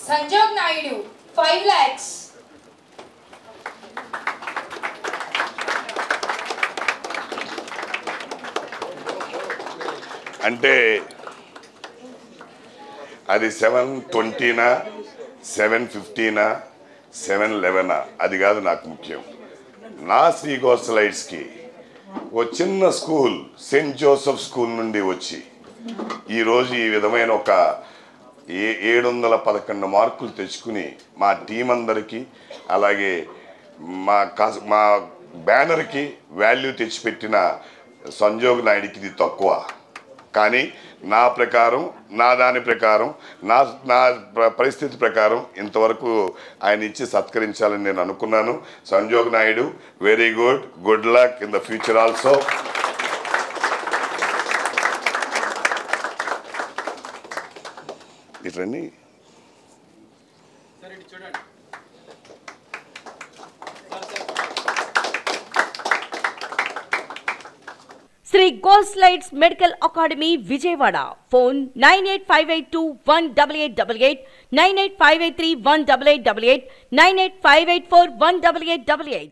సంజోగ్ Naidu five lakhs అంటే అది seven ట్వంటీనా సెవెన్ ఫిఫ్టీనా సెవెన్ లెవెనా అది కాదు నాకు ముఖ్యం నా శ్రీ గోసలైట్స్కి ఓ చిన్న స్కూల్ సెయింట్ జోసెఫ్ స్కూల్ నుండి వచ్చి ఈరోజు ఈ విధమైన ఒక ఏ ఏడు వందల పదకొండు మార్కులు తెచ్చుకుని మా టీం అందరికీ అలాగే మా కాస్ మా బ్యానర్కి వాల్యూ తెచ్చిపెట్టిన సంజోగ్ నాయుడికి ఇది తక్కువ కానీ నా ప్రకారం నా దాని ప్రకారం నా నా ప్ర- పరిస్థితి ప్రకారం ఇంతవరకు ఆయన ఇచ్చి సత్కరించాలని నేను అనుకున్నాను Sanjog Naidu very good good luck in the future also ఇట్లన్నీ సరే ఇటు చూడండి Sri gold slides medical academy Vijayawada phone nine eight five eight two one double eight double eight nine eight five eight three one double eight double eight nine eight five eight four one double eight double eight